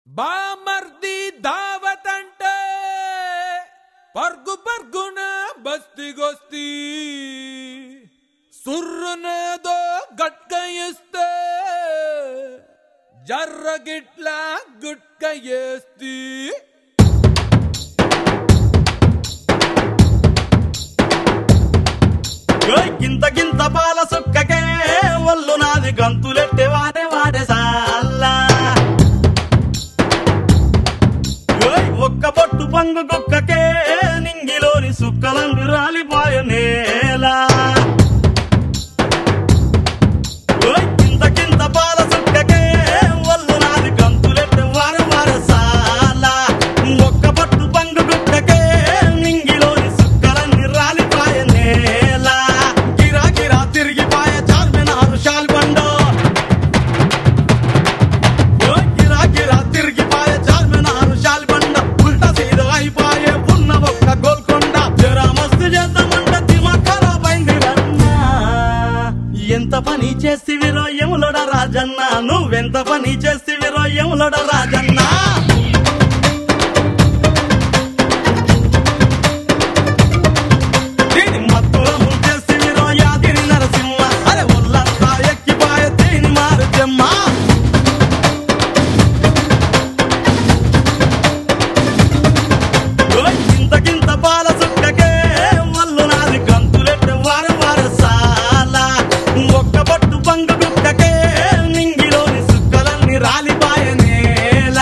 బామర్ది దావత్ అంటే పర్గు పర్గున బస్తిగొస్తి సుర్రునేదో గట్క ఇస్తే జర్రగిట్ల గుట్క ఏస్తి ఓయ్ గింత గింత పాల సుక్కకే ఒళ్ళు నాది గంతులెట్టే వాడే వాడే సాల్లా ఓయ్ ఒక్క పొట్టు పంగు కుక్కకే నింగిలోని సుక్కలందు రాలిపోయ నేల ఓయ్ గింత గింత పాల సుక్కకే ఒళ్ళు నాది గంతులెట్టే వారే వాడే సాల్లా ఒక్క పొట్టు పంగు కుక్కకే నింగిలోని సుక్కలన్నీ రాలిపోయ నేల గిరా గిరా తిరిగిపాయ చార్మినారు షాల్బండో ఓ గిరా గిరా తిరిగిపాయ చార్మినారు షాల్బండ ఉల్టా సీదా అయిపాయే ఉన్న ఒక్క గోల్కొండ జరా మస్తు చేద్దామంట దిమా ఖరాబ్ అయింది రన్నా ఎంత పని చేస్తివిరో ఎములడ రాజన్న నువ్వెంత పని చేస్తివిరో ఎములడ రాజన్న దీని మత్తుల ముంచేస్తివిరో యాదిరి నరసింహ అరే ఒళ్ళంతా ఎక్కిపాయ దీని మారు జమ్మ ఓయ్ గింత గింత పాల సుక్కకే వల్లు నాది గంతులెట్ట వార వార సాల ఒక్క పట్టు పంగు గుక్కకే నింగిలోని సుక్కలన్నీ రాలిపాయ నేల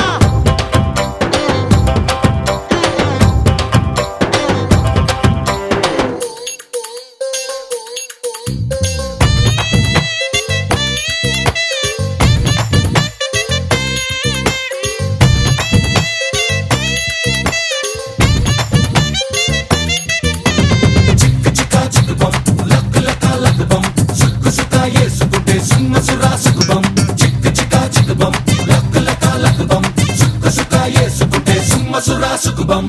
చిక్క చిక్క చిక్కుబం లక్క లక్క లక్కుబం సుక్కు సుక్క ఏసుకుంటే సింహ సురా సుకుబం చిక్క చిక్క చిక్కుబం లక్క లక్క లక్కుబం సుక్కు సుక్క ఏసుకుంటే సింహ సురా సుకుబం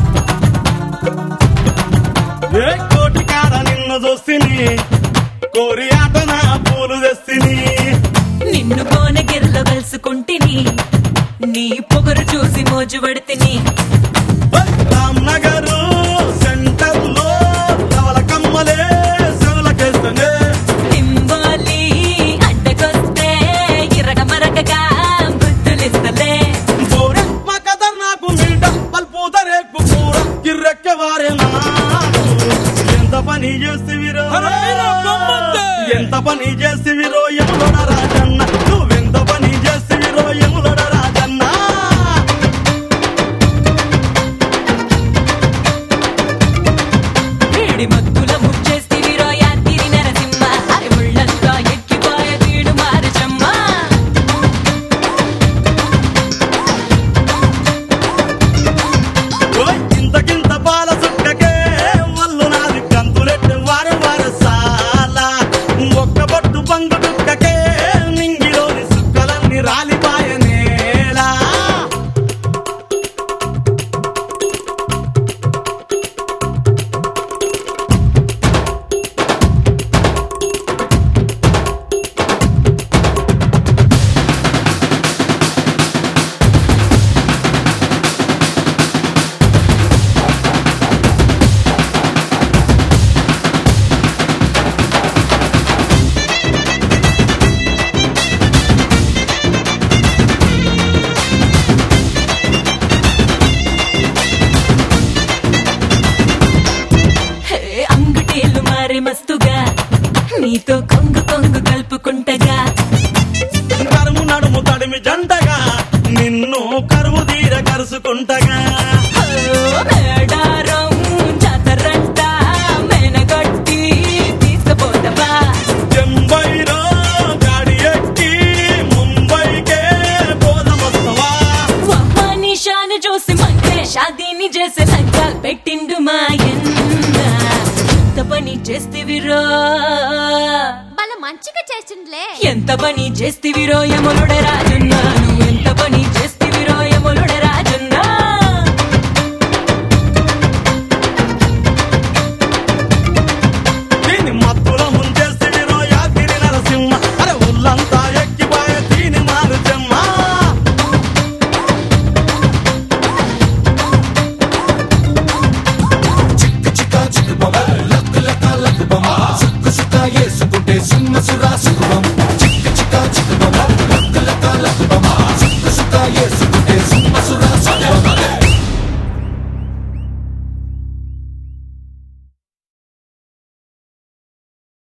ఏ కోటి కాడ నిన్ను చూస్తిని కోరి ఆట నా పూలు తెస్తిని నిన్ను కోనగిరిలో కలుసుకుంటిని నీ పొగరు చూసి మోజు పడితిని రామ్ నగరు సెంటర్ లో రవల కమ్మలే సెవలకేస్తనే నింబోలి అడ్డకొస్తే ఇరగ మరగగా బుద్ధులిస్తలే మా కదర్ నాకు మీట పల్పూతరేకు కూర కిర్రెక్కె వారేనా ఎంత పని చేస్తివిరో అరే నా బొమ్మందే! ఎంత పని చేస్తివిరో ఎములడ రాజన్న నువ్వెంత పని చేస్తివిరో ఎములడ రాజన్న వేడి మత్తుల ముచ్చేస్తివిరో యాత్తిరి నరసింహ అరే ముళ్ళంతా ఎక్కిపోయే తీడు మారచమ్మ ఓయ్ ఇంత కింత పాల సుక్కకే వల్లు నాది కంతులెట్టు వార వార సాల ఒక్క బొట్టు పంగు దుక్కకే నింగిలోని సుక్కలన్నీ రాలిపాయ నేల హే, అంగుటీలు మారే మస్తుగా నీతో కొంగు కొంగు కలుపుకుంటగా కరుము నడుము తడిమి జంటగా నిన్ను కరువు తీర కరుసుకుంటగా ఓ, మేడారం జాతరంట మెనగొట్టి తీసుకుపోతావా చెంబైలో గాడి ఎక్కి ముంబైకే పోదమొస్తవా వహ్వా నిషాను చూసి మంటే షాదీని చేసే సంకల్ పెట్టిండు మాయన్న ఎంత పని చేస్తివిరో వాళ్ళ మంచిగా చేసిండ్లే ఎంత పని చేస్తివిరో యములుడ రాజున్నా నువ్వు